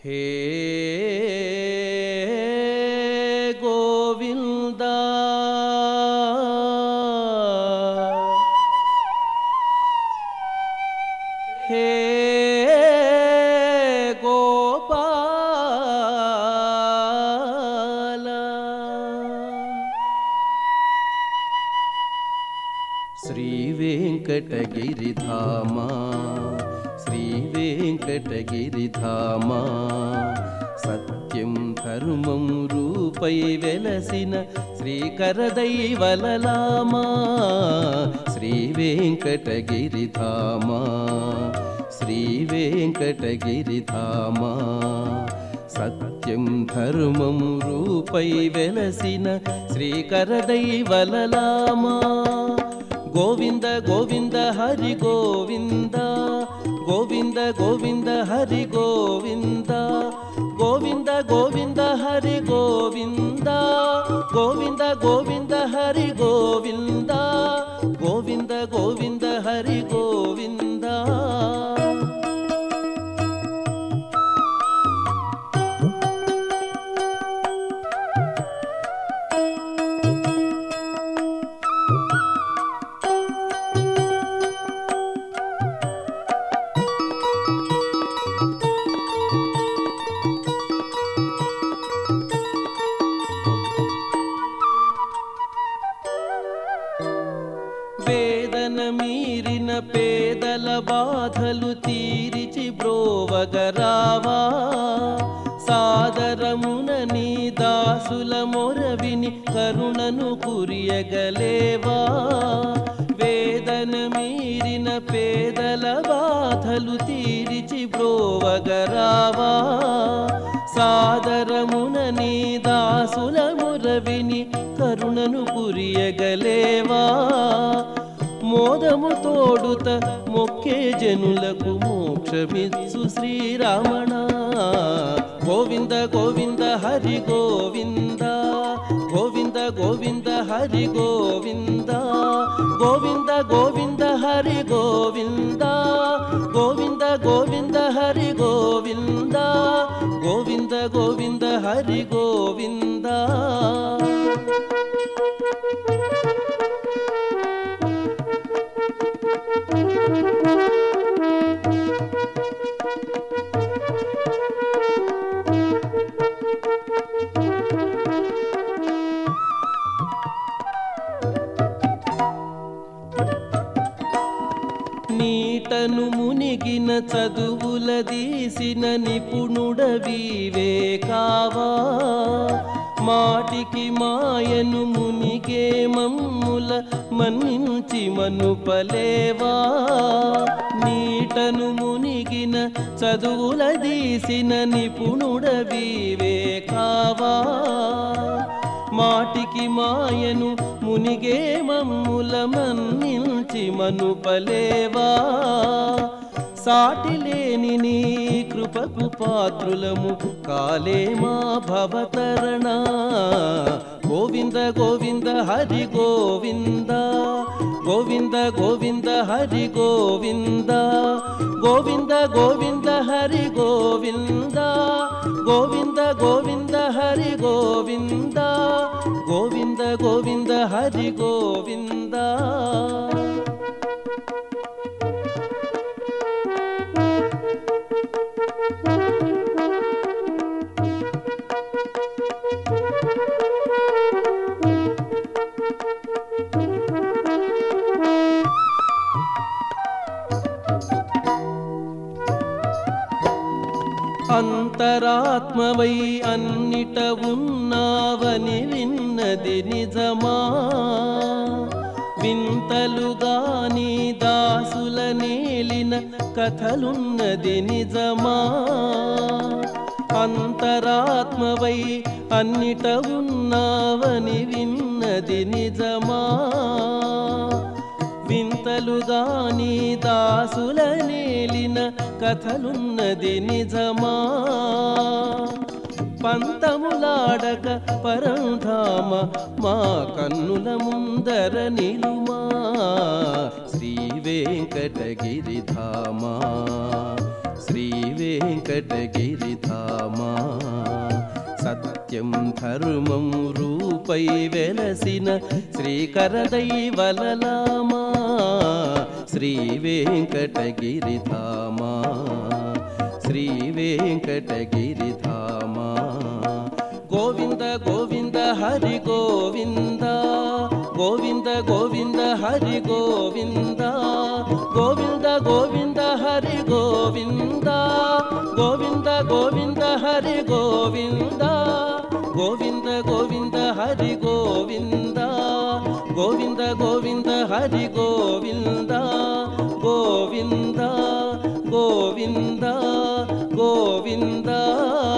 హే గోవింద హే గోపాల శ్రీ వెంకటగిరిధామా శ్రీ వెంకటగిరిధామా సత్యం ధర్మం రూపై వెలసిన శ్రీకర దైవలలామా శ్రీ వెంకటగిరిధామా శ్రీ వెంకటగిరిధామా సత్యం ధర్మం రూపై వెలసిన శ్రీకర దైవలలామా గోవింద గోవింద హరి గోవింద గోవింద గోవింద హరి గోవింద గోవింద గోవింద హరి గోవింద గోవింద గోవింద హరి గోవింద గోవింద గోవింద హరి గోవింద వేదన మీరిన పేదల బాధలు తీరిచి బ్రోవగరావా సాదరమున నీ దాసుల మొరవిని కరుణను కురియగలేవా వేదన మీరిన పేదల బాధలు తీరిచి బ్రోవగరావా సాదరమున నీ దాసుల మురవిని కరుణను కురియగలేవా మోదము తోడుత మొక్కే జనులకు మోక్షమిచ్చు శ్రీరామణ గోవింద గోవింద హరి గోవింద గోవింద గోవింద హరి గోవింద గోవింద గోవింద హరి గోవింద గోవింద గోవింద హరి గోవింద గోవింద గోవింద హరి గోవింద నీటను మునిగిన చదువుల దీసిన నిపుణుడవీవే కావా మాటికి మాయను మునిగే మమ్ముల మన్నించి మనుపలేవా నీటను మునిగిన చదువుల దీసిన నిపుణుడవీవే కావా మాటికి మాయను మునిగే మమ్ముల మన్నించి మనుపలేవా సాటి లేని నీ కృపకు పాత్రులము కాలే మా భవతరణ గోవింద గోవింద హరి గోవింద గోవింద గోవింద హరి గోవింద గోవింద గోవింద హరి గోవింద గోవింద గోవింద హరి గోవింద గోవింద గోవింద హరి గోవింద అంతరాత్మవై అన్నిట ఉన్నావని విన్నది నిజమా వింతలుగా నీ దాసుల నేలిన కథలున్నది నిజమా అంతరాత్మవై అన్నిట ఉన్నావని విన్నది నిజమా వింతలుగా నీ దాసుల నేలిన కథలున్నది నిజమా పంతములాడక పరంధామ మా కన్నుల ముందర నిలుమా శ్రీ వెంకటగిరిధామా శ్రీ వెంకటగిరిధామా సత్యం ధర్మం రూపై వెలసిన శ్రీకరదైవలలామా శ్రీ వెంకటగిరిధామా శ్రీ వెంకటగిరిధామా గోవింద గోవింద హరి గోవింద గోవింద గోవింద హరి గోవింద గోవింద గోవింద హరి గోవింద గోవింద గోవింద హరి గోవింద గోవింద గోవింద హరి గోవింద గోవింద గోవింద హరి గోవింద గోవింద గోవింద గోవింద